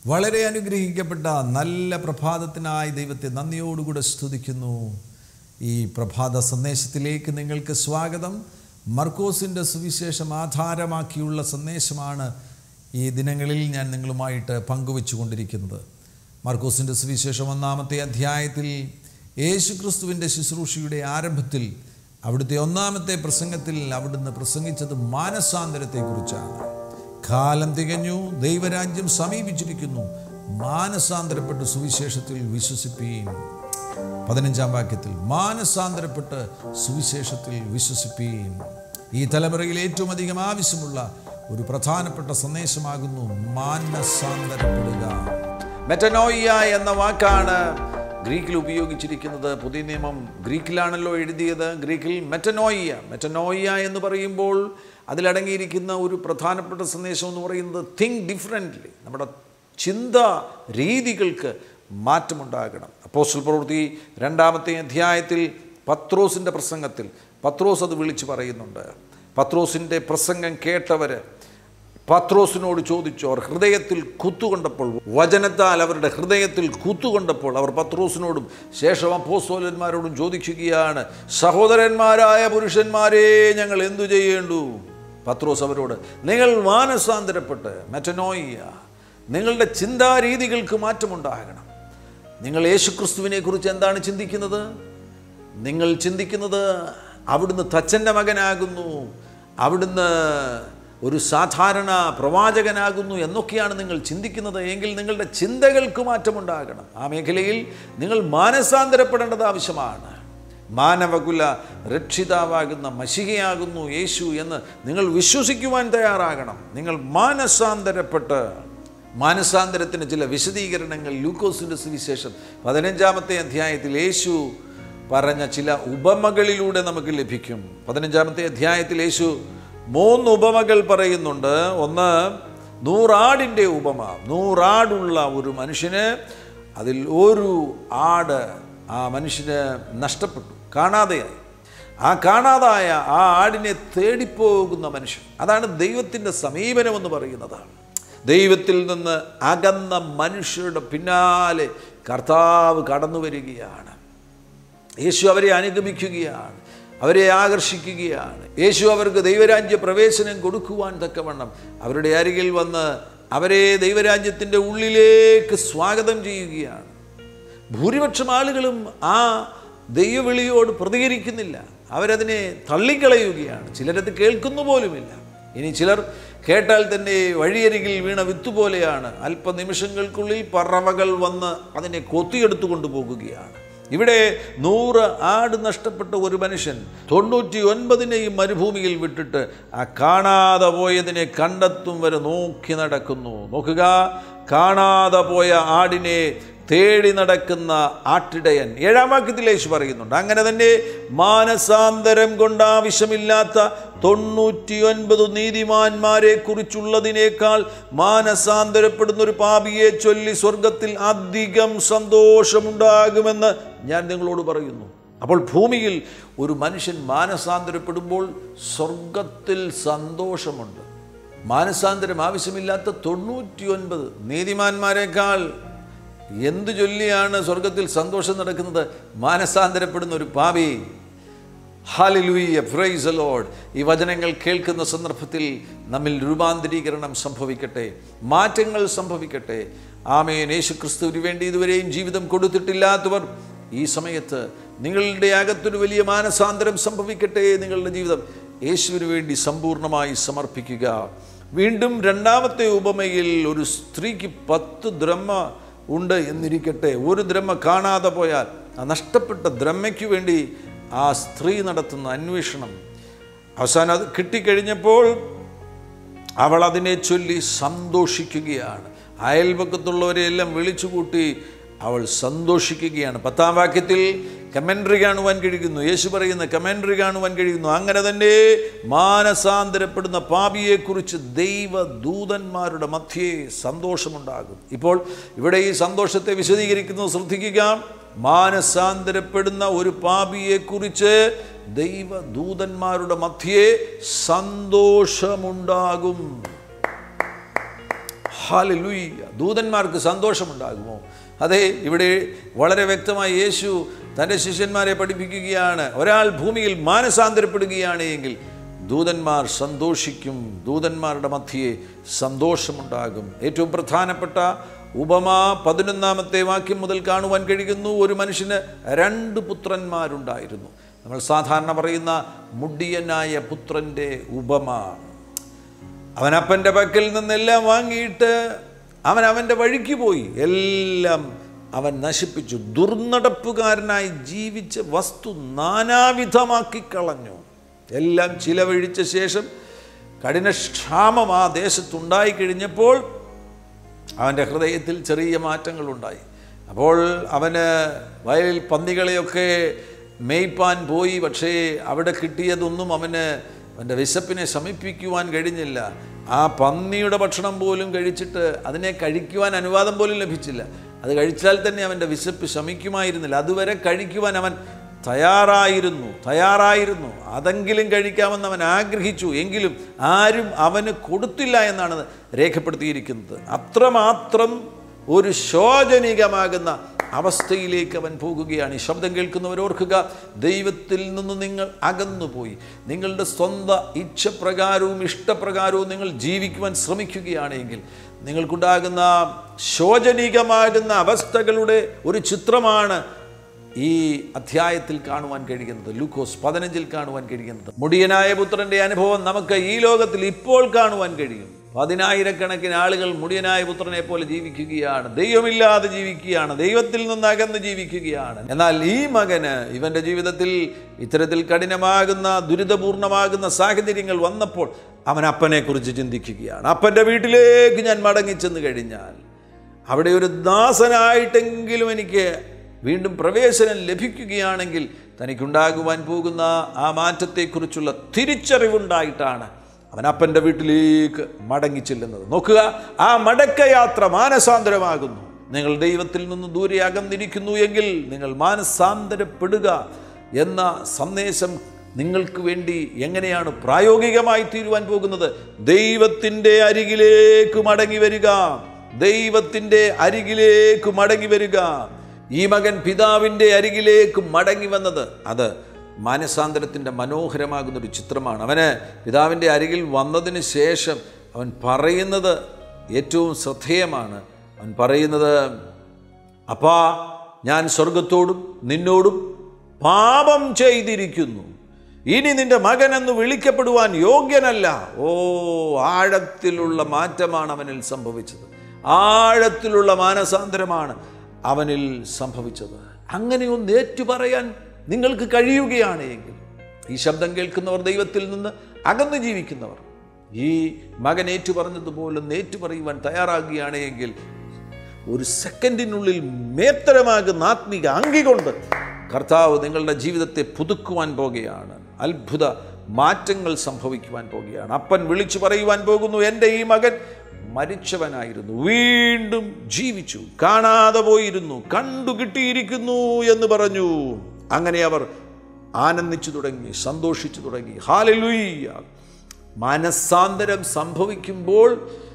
വളരെ അനുഗ്രഹിക്കപ്പെട്ട നല്ല പ്രഭാതത്തിനായി ദൈവത്തെ നന്ദിയോടുകൂടെ സ്തുതിക്കുന്നു ഈ പ്രഭാത സന്ദേശത്തിലേക്ക് നിങ്ങൾക്ക് സ്വാഗതം മർക്കോസിൻ്റെ സുവിശേഷം ആധാരമാക്കിയുള്ള സന്ദേശമാണ് ഈ ദിനങ്ങളിൽ ഞാൻ നിങ്ങളുമായിട്ട് പങ്കുവച്ചു കൊണ്ടിരിക്കുന്നത് മർക്കോസിൻ്റെ സുവിശേഷം ഒന്നാമത്തെ അധ്യായത്തിൽ യേശുക്രിസ്തുവിൻ്റെ ശുശ്രൂഷയുടെ ആരംഭത്തിൽ അവിടുത്തെ ഒന്നാമത്തെ പ്രസംഗത്തിൽ അവിടുന്ന് പ്രസംഗിച്ചത് മാനസാന്തരത്തെക്കുറിച്ചാണ് കാലം തികഞ്ഞു ദൈവരാജ്യം സമീപിച്ചിരിക്കുന്നു മാനസാന്തരപ്പെട്ട് സുവിശേഷത്തിൽ വിശ്വസിപ്പീൻ പതിനഞ്ചാം വാക്യത്തിൽ മാനസാന്തരപ്പെട്ട് സുവിശേഷത്തിൽ വിശ്വസിപ്പീൻ ഈ തലമുറയിൽ ഏറ്റവും അധികം ആവശ്യമുള്ള ഒരു പ്രധാനപ്പെട്ട സന്ദേശമാകുന്നു മാനസാന്തരപ്പെടുക മെറ്റനോയ്യ എന്ന വാക്കാണ് ഗ്രീക്കിൽ ഉപയോഗിച്ചിരിക്കുന്നത് പുതിയ നിയമം ഗ്രീക്കിലാണല്ലോ എഴുതിയത് ഗ്രീക്കിൽ മെറ്റനോയ്യ മെറ്റനോയ്യ എന്ന് പറയുമ്പോൾ അതിലടങ്ങിയിരിക്കുന്ന ഒരു പ്രധാനപ്പെട്ട സന്ദേശം എന്ന് പറയുന്നത് തിങ്ക് ഡിഫറെൻ്റ്ലി നമ്മുടെ ചിന്ത രീതികൾക്ക് മാറ്റമുണ്ടാകണം അപ്പോസ്റ്റൽ പ്രവൃത്തി രണ്ടാമത്തെ അധ്യായത്തിൽ പത്രോസിൻ്റെ പ്രസംഗത്തിൽ പത്രോസ് അത് വിളിച്ചു പറയുന്നുണ്ട് പത്രോസിൻ്റെ പ്രസംഗം കേട്ടവർ പത്രോസിനോട് ചോദിച്ചു അവർ ഹൃദയത്തിൽ കുത്തുകൊണ്ടപ്പോൾ വചനത്താൽ അവരുടെ ഹൃദയത്തിൽ കുത്തുകൊണ്ടപ്പോൾ അവർ പത്രോസിനോടും ശേഷം അപ്പോസ്തോലന്മാരോടും ചോദിക്കുകയാണ് സഹോദരന്മാരായ പുരുഷന്മാരെ ഞങ്ങൾ എന്തു ചെയ്യേണ്ടു പത്രോസ് അവരോട് നിങ്ങൾ മാനസാന്തരപ്പെട്ട് മെറ്റനോയ്യ നിങ്ങളുടെ ചിന്താരീതികൾക്ക് മാറ്റമുണ്ടാകണം നിങ്ങൾ യേശുക്രിസ്തുവിനെ കുറിച്ച് എന്താണ് ചിന്തിക്കുന്നത് നിങ്ങൾ ചിന്തിക്കുന്നത് അവിടുന്ന് തച്ചൻ്റെ മകനാകുന്നു അവിടുന്ന് ഒരു സാധാരണ പ്രവാചകനാകുന്നു എന്നൊക്കെയാണ് നിങ്ങൾ ചിന്തിക്കുന്നത് എങ്കിൽ നിങ്ങളുടെ ചിന്തകൾക്ക് മാറ്റമുണ്ടാകണം ആ മേഖലയിൽ നിങ്ങൾ മാനസാന്തരപ്പെടേണ്ടത് ആവശ്യമാണ് മാനവകുല രക്ഷിതാവാകുന്ന മഷികയാകുന്നു യേശു എന്ന് നിങ്ങൾ വിശ്വസിക്കുവാൻ തയ്യാറാകണം നിങ്ങൾ മാനസാന്തരപ്പെട്ട് മാനസാന്തരത്തിന് ചില വിശദീകരണങ്ങൾ ലൂക്കോസിൻ്റെ സുവിശേഷം പതിനഞ്ചാമത്തെ അധ്യായത്തിൽ യേശു പറഞ്ഞ ചില ഉപമകളിലൂടെ നമുക്ക് ലഭിക്കും പതിനഞ്ചാമത്തെ അധ്യായത്തിൽ യേശു മൂന്ന് ഉപമകൾ പറയുന്നുണ്ട് ഒന്ന് നൂറാടിൻ്റെ ഉപമ നൂറാടുള്ള ഒരു മനുഷ്യന് അതിൽ ഒരു ആട് ആ മനുഷ്യന് നഷ്ടപ്പെട്ടു കാണാതെയായി ആ കാണാതായ ആ ആടിനെ തേടിപ്പോകുന്ന മനുഷ്യൻ അതാണ് ദൈവത്തിൻ്റെ സമീപനമെന്ന് പറയുന്നത് ദൈവത്തിൽ നിന്ന് അകന്ന മനുഷ്യരുടെ പിന്നാലെ കർത്താവ് കടന്നു വരികയാണ് യേശു അവരെ അനുഗമിക്കുകയാണ് അവരെ ആകർഷിക്കുകയാണ് യേശു അവർക്ക് ദൈവരാജ്യ പ്രവേശനം കൊടുക്കുവാൻ തക്കവണ്ണം അവരുടെ അരികിൽ വന്ന് അവരെ ദൈവരാജ്യത്തിൻ്റെ ഉള്ളിലേക്ക് സ്വാഗതം ചെയ്യുകയാണ് ഭൂരിപക്ഷം ആളുകളും ആ ദൈവവിളിയോട് പ്രതികരിക്കുന്നില്ല അവരതിനെ തള്ളിക്കളയുകയാണ് ചിലരത് കേൾക്കുന്നു പോലുമില്ല ഇനി ചിലർ കേട്ടാൽ തന്നെ വഴിയരികിൽ വീണ വിത്തുപോലെയാണ് അല്പനിമിഷങ്ങൾക്കുള്ളിൽ പറവകൾ വന്ന് അതിനെ കൊത്തിയെടുത്തു കൊണ്ടുപോകുകയാണ് ഇവിടെ നൂറ് ആട് നഷ്ടപ്പെട്ട ഒരു മനുഷ്യൻ തൊണ്ണൂറ്റി ഒൻപതിനെയും മരുഭൂമിയിൽ വിട്ടിട്ട് ആ കാണാതെ പോയതിനെ കണ്ടെത്തും വരെ നോക്കി നടക്കുന്നു നോക്കുക കാണാതെ പോയ ആടിനെ തേടി നടക്കുന്ന ആട്ടിടയൻ ഏഴാം വാക്യത്തിൽ യേശു പറയുന്നുണ്ട് അങ്ങനെ തന്നെ മാനസാന്തരം കൊണ്ട് ആവശ്യമില്ലാത്ത തൊണ്ണൂറ്റിയൊൻപത് നീതിമാന്മാരെ കുറിച്ചുള്ളതിനേക്കാൾ മാനസാന്തരപ്പെടുന്ന ഒരു പാപിയെ ചൊല്ലി സ്വർഗത്തിൽ അധികം സന്തോഷമുണ്ടാകുമെന്ന് ഞാൻ നിങ്ങളോട് പറയുന്നു അപ്പോൾ ഭൂമിയിൽ ഒരു മനുഷ്യൻ മാനസാന്തരപ്പെടുമ്പോൾ സ്വർഗത്തിൽ സന്തോഷമുണ്ട് മാനസാന്തരം ആവശ്യമില്ലാത്ത തൊണ്ണൂറ്റിയൊൻപത് നീതിമാന്മാരെക്കാൾ എന്തു ചൊല്ലിയാണ് സ്വർഗത്തിൽ സന്തോഷം നടക്കുന്നത് മാനസാന്തരപ്പെടുന്ന ഒരു പാപി ഹാലിലൂയ ഫ്രൈസ് ലോഡ് ഈ വചനങ്ങൾ കേൾക്കുന്ന സന്ദർഭത്തിൽ നമ്മിൽ രൂപാന്തരീകരണം സംഭവിക്കട്ടെ മാറ്റങ്ങൾ സംഭവിക്കട്ടെ ആമേൻ യേശു ക്രിസ്തുവിന് വേണ്ടി ഇതുവരെയും ജീവിതം കൊടുത്തിട്ടില്ലാത്തവർ ഈ സമയത്ത് നിങ്ങളുടെ അകത്തൊരു വലിയ മാനസാന്തരം സംഭവിക്കട്ടെ നിങ്ങളുടെ ജീവിതം യേശുവിന് വേണ്ടി സമ്പൂർണ്ണമായി സമർപ്പിക്കുക വീണ്ടും രണ്ടാമത്തെ ഉപമയിൽ ഒരു സ്ത്രീക്ക് പത്ത് ദ്രഹ്മ ഉണ്ട് എന്നിരിക്കട്ടെ ഒരു ദ്രഹ്മ കാണാതെ പോയാൽ ആ നഷ്ടപ്പെട്ട ദ്രഹ്മയ്ക്ക് വേണ്ടി ആ സ്ത്രീ നടത്തുന്ന അന്വേഷണം അവസാനം അത് കിട്ടിക്കഴിഞ്ഞപ്പോൾ അവൾ അതിനെ ചൊല്ലി സന്തോഷിക്കുകയാണ് അയൽപക്കത്തുള്ളവരെയെല്ലാം വിളിച്ചുകൂട്ടി അവൾ സന്തോഷിക്കുകയാണ് പത്താം വാക്യത്തിൽ കമൻട്രി കാണുവാൻ കഴിയുന്നു യേശു പറയുന്ന കമൻട്രി കാണുവാൻ കഴിയുന്നു അങ്ങനെ തന്നെ മാനസാന്തരപ്പെടുന്ന പാപിയെക്കുറിച്ച് ദൈവദൂതന്മാരുടെ മധ്യേ സന്തോഷമുണ്ടാകും ഇപ്പോൾ ഇവിടെ ഈ സന്തോഷത്തെ വിശദീകരിക്കുന്നത് ശ്രദ്ധിക്കുക മാനസാന്തരപ്പെടുന്ന ഒരു പാപിയെക്കുറിച്ച് ദൈവദൂതന്മാരുടെ മധ്യേ സന്തോഷമുണ്ടാകും ഹാലലുയ്യ ദൂതന്മാർക്ക് സന്തോഷമുണ്ടാകുമോ അതെ ഇവിടെ വളരെ വ്യക്തമായി യേശു തൻ്റെ ശിഷ്യന്മാരെ പഠിപ്പിക്കുകയാണ് ഒരാൾ ഭൂമിയിൽ മാനസാന്തരപ്പെടുകയാണ് എങ്കിൽ ദൂതന്മാർ സന്തോഷിക്കും ദൂതന്മാരുടെ മധ്യയെ സന്തോഷമുണ്ടാകും ഏറ്റവും പ്രധാനപ്പെട്ട ഉപമ പതിനൊന്നാമത്തെ വാക്യം മുതൽ കാണുവാൻ കഴിയുന്നു ഒരു മനുഷ്യന് രണ്ട് പുത്രന്മാരുണ്ടായിരുന്നു നമ്മൾ സാധാരണ പറയുന്ന മുടിയനായ പുത്രൻ്റെ ഉപമ അവൻ അപ്പൻ്റെ പക്കൽ നിന്നെല്ലാം വാങ്ങിയിട്ട് അവൻ അവൻ്റെ വഴിക്ക് പോയി എല്ലാം അവൻ നശിപ്പിച്ചു ദുർനടപ്പുകാരനായി ജീവിച്ച വസ്തു നാനാവിധമാക്കി കളഞ്ഞു എല്ലാം ചിലവഴിച്ച ശേഷം കഠിനക്ഷാമം ആ ദേശത്തുണ്ടായി കഴിഞ്ഞപ്പോൾ അവൻ്റെ ഹൃദയത്തിൽ ചെറിയ മാറ്റങ്ങളുണ്ടായി അപ്പോൾ അവന് വയലിൽ പന്നികളെയൊക്കെ മേയ്പ്പാൻ പോയി പക്ഷേ അവിടെ കിട്ടിയതൊന്നും അവന് അവൻ്റെ വിശപ്പിനെ ശമിപ്പിക്കുവാൻ കഴിഞ്ഞില്ല ആ പന്നിയുടെ ഭക്ഷണം പോലും കഴിച്ചിട്ട് അതിനെ കഴിക്കുവാൻ അനുവാദം പോലും ലഭിച്ചില്ല അത് കഴിച്ചാൽ തന്നെ അവൻ്റെ വിശപ്പ് ശമിക്കുമായിരുന്നില്ല അതുവരെ കഴിക്കുവാൻ അവൻ തയ്യാറായിരുന്നു തയ്യാറായിരുന്നു അതെങ്കിലും കഴിക്കാമെന്ന് അവൻ ആഗ്രഹിച്ചു എങ്കിലും ആരും അവന് കൊടുത്തില്ല എന്നാണ് രേഖപ്പെടുത്തിയിരിക്കുന്നത് അത്രമാത്രം ഒരു ശോചനീയമാകുന്ന അവസ്ഥയിലേക്ക് അവൻ പോകുകയാണ് ഈ ശബ്ദം കേൾക്കുന്നവർ ഓർക്കുക ദൈവത്തിൽ നിന്ന് നിങ്ങൾ അകന്നുപോയി നിങ്ങളുടെ സ്വന്തം ഇച്ഛപ്രകാരവും ഇഷ്ടപ്രകാരവും നിങ്ങൾ ജീവിക്കുവാൻ ശ്രമിക്കുകയാണെങ്കിൽ നിങ്ങൾക്കുണ്ടാകുന്ന ശോചനീയമാകുന്ന അവസ്ഥകളുടെ ഒരു ചിത്രമാണ് ഈ അധ്യായത്തിൽ കാണുവാൻ കഴിയുന്നത് ലൂക്കോസ് പതിനഞ്ചിൽ കാണുവാൻ കഴിയുന്നത് മുടിയനായ പുത്രന്റെ അനുഭവം നമുക്ക് ഈ ലോകത്തിൽ ഇപ്പോൾ കാണുവാൻ കഴിയും പതിനായിരക്കണക്കിന് ആളുകൾ മുടിയനായ പുത്രനെ പോലെ ജീവിക്കുകയാണ് ദൈവമില്ലാതെ ജീവിക്കുകയാണ് ദൈവത്തിൽ നിന്ന് അകന്ന് ജീവിക്കുകയാണ് എന്നാൽ ഈ മകന് ഇവന്റെ ജീവിതത്തിൽ ഇത്തരത്തിൽ കഠിനമാകുന്ന ദുരിതപൂർണമാകുന്ന സാഹചര്യങ്ങൾ വന്നപ്പോൾ അവൻ അപ്പനെക്കുറിച്ച് ചിന്തിക്കുകയാണ് അപ്പൻ്റെ വീട്ടിലേക്ക് ഞാൻ മടങ്ങിച്ചെന്ന് കഴിഞ്ഞാൽ അവിടെ ഒരു ദാസനായിട്ടെങ്കിലും എനിക്ക് വീണ്ടും പ്രവേശനം ലഭിക്കുകയാണെങ്കിൽ തനിക്കുണ്ടാകുവാൻ പോകുന്ന ആ മാറ്റത്തെക്കുറിച്ചുള്ള തിരിച്ചറിവുണ്ടായിട്ടാണ് അവൻ അപ്പൻ്റെ വീട്ടിലേക്ക് മടങ്ങി ചെല്ലുന്നത് നോക്കുക ആ മടക്കയാത്ര മാനസാന്തരമാകുന്നു നിങ്ങൾ ദൈവത്തിൽ നിന്ന് ദൂരെ അകന്നിരിക്കുന്നു എങ്കിൽ നിങ്ങൾ മാനസാന്തരപ്പെടുക എന്ന സന്ദേശം നിങ്ങൾക്ക് വേണ്ടി എങ്ങനെയാണ് പ്രായോഗികമായി തീരുവാൻ പോകുന്നത് ദൈവത്തിൻ്റെ അരികിലേക്ക് മടങ്ങി വരിക ദൈവത്തിൻ്റെ അരികിലേക്ക് മടങ്ങി വരിക ഈ മകൻ പിതാവിൻ്റെ അരികിലേക്ക് മടങ്ങി വന്നത് അത് മാനസാന്തരത്തിൻ്റെ മനോഹരമാകുന്നൊരു ചിത്രമാണ് അവന് പിതാവിൻ്റെ അരികിൽ വന്നതിന് ശേഷം അവൻ പറയുന്നത് ഏറ്റവും ശ്രദ്ധേയമാണ് അവൻ പറയുന്നത് അപ്പാ ഞാൻ സ്വർഗത്തോടും നിന്നോടും പാപം ചെയ്തിരിക്കുന്നു ഇനി നിന്റെ മകൻ എന്ന് വിളിക്കപ്പെടുവാൻ യോഗ്യനല്ല ഓ ആഴത്തിലുള്ള മാറ്റമാണ് അവനിൽ സംഭവിച്ചത് ആഴത്തിലുള്ള മാനസാന്തരമാണ് അവനിൽ സംഭവിച്ചത് അങ്ങനെ ഒന്ന് ഏറ്റുപറയാൻ നിങ്ങൾക്ക് കഴിയുകയാണ് എങ്കിൽ ഈ ശബ്ദം കേൾക്കുന്നവർ ദൈവത്തിൽ നിന്ന് അകന്നു ജീവിക്കുന്നവർ ഈ മകൻ ഏറ്റുപറഞ്ഞതുപോലെ ഒന്ന് ഏറ്റുപറയുവാൻ തയ്യാറാകുകയാണ് എങ്കിൽ ഒരു സെക്കൻഡിനുള്ളിൽ മേത്തരമാകുന്ന ആത്മീക അങ്കി കൊണ്ട് കർത്താവ് നിങ്ങളുടെ ജീവിതത്തെ പുതുക്കുവാൻ പോകുകയാണ് അത്ഭുത മാറ്റങ്ങൾ സംഭവിക്കുവാൻ പോകുകയാണ് അപ്പൻ വിളിച്ചു പറയുവാൻ പോകുന്നു എൻ്റെ ഈ മകൻ മരിച്ചവനായിരുന്നു വീണ്ടും ജീവിച്ചു കാണാതെ പോയിരുന്നു കണ്ടു കിട്ടിയിരിക്കുന്നു എന്ന് പറഞ്ഞു അങ്ങനെ അവർ ആനന്ദിച്ചു തുടങ്ങി സന്തോഷിച്ചു തുടങ്ങി ഹാലലുയ്യ മനസ്സാന്തരം സംഭവിക്കുമ്പോൾ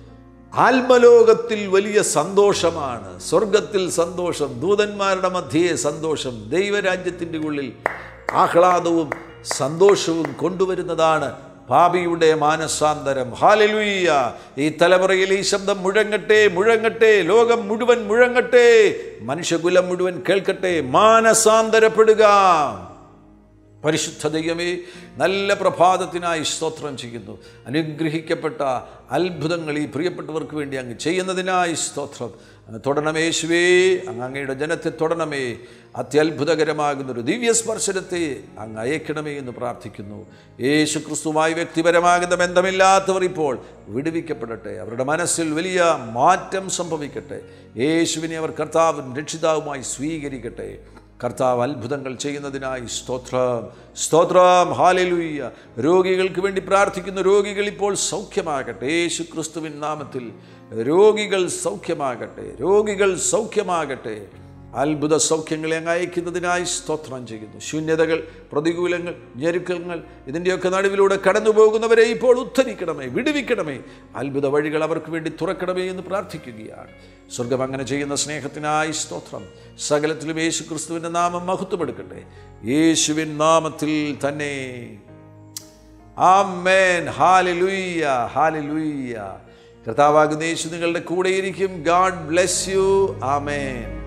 ആത്മലോകത്തിൽ വലിയ സന്തോഷമാണ് സ്വർഗത്തിൽ സന്തോഷം ദൂതന്മാരുടെ മധ്യേ സന്തോഷം ദൈവരാജ്യത്തിൻ്റെ ഉള്ളിൽ ആഹ്ലാദവും സന്തോഷവും കൊണ്ടുവരുന്നതാണ് പാപിയുടെ മാനസാന്തരം ഹാലലുയ്യ ഈ തലമുറയിൽ ഈ ശബ്ദം മുഴങ്ങട്ടെ മുഴങ്ങട്ടെ ലോകം മുഴുവൻ മുഴങ്ങട്ടെ മനുഷ്യകുലം മുഴുവൻ കേൾക്കട്ടെ മാനസാന്തരപ്പെടുക പരിശുദ്ധ ദൈവമേ നല്ല പ്രഭാതത്തിനായി സ്തോത്രം ചെയ്യുന്നു അനുഗ്രഹിക്കപ്പെട്ട അത്ഭുതങ്ങൾ ഈ പ്രിയപ്പെട്ടവർക്ക് വേണ്ടി അങ്ങ് ചെയ്യുന്നതിനായി സ്തോത്രം അങ്ങ് തൊടണമേ യേശുവേ അങ്ങ് അങ്ങയുടെ ജനത്തെ തൊടണമേ അത്യത്ഭുതകരമാകുന്നൊരു ദിവ്യസ്പർശനത്തെ അങ്ങ് അയക്കണമേ എന്ന് പ്രാർത്ഥിക്കുന്നു യേശു ക്രിസ്തുവുമായി വ്യക്തിപരമാകുന്ന ബന്ധമില്ലാത്തവർ ഇപ്പോൾ വിടുവിക്കപ്പെടട്ടെ അവരുടെ മനസ്സിൽ വലിയ മാറ്റം സംഭവിക്കട്ടെ യേശുവിനെ അവർ കർത്താവും രക്ഷിതാവുമായി സ്വീകരിക്കട്ടെ കർത്താവ് അത്ഭുതങ്ങൾ ചെയ്യുന്നതിനായി സ്തോത്രം സ്തോത്രം ഹാലലുയ്യ രോഗികൾക്ക് വേണ്ടി പ്രാർത്ഥിക്കുന്ന രോഗികൾ ഇപ്പോൾ സൗഖ്യമാകട്ടെ യേശു ക്രിസ്തുവിൻ നാമത്തിൽ രോഗികൾ സൗഖ്യമാകട്ടെ രോഗികൾ സൗഖ്യമാകട്ടെ അത്ഭുത സൗഖ്യങ്ങളെ അങ്ങ് അയക്കുന്നതിനായി സ്തോത്രം ചെയ്യുന്നു ശൂന്യതകൾ പ്രതികൂലങ്ങൾ ഞെരുക്കങ്ങൾ ഇതിൻ്റെയൊക്കെ നടുവിലൂടെ കടന്നു പോകുന്നവരെ ഇപ്പോൾ ഉദ്ധരിക്കണമേ വിടുവിക്കണമേ അത്ഭുത വഴികൾ അവർക്ക് വേണ്ടി തുറക്കണമേ എന്ന് പ്രാർത്ഥിക്കുകയാണ് സ്വർഗം അങ്ങനെ ചെയ്യുന്ന സ്നേഹത്തിനായി സ്തോത്രം സകലത്തിലും യേശു ക്രിസ്തുവിൻ്റെ നാമം മഹത്വമെടുക്കട്ടെ യേശുവിൻ നാമത്തിൽ തന്നെ ആമേൻ ഹാലലുയ്യ ഹാലലുയ്യ കർത്താവാകുന്ന യേശു നിങ്ങളുടെ കൂടെയിരിക്കും ഗാഡ് ബ്ലെസ് യു ആമേൻ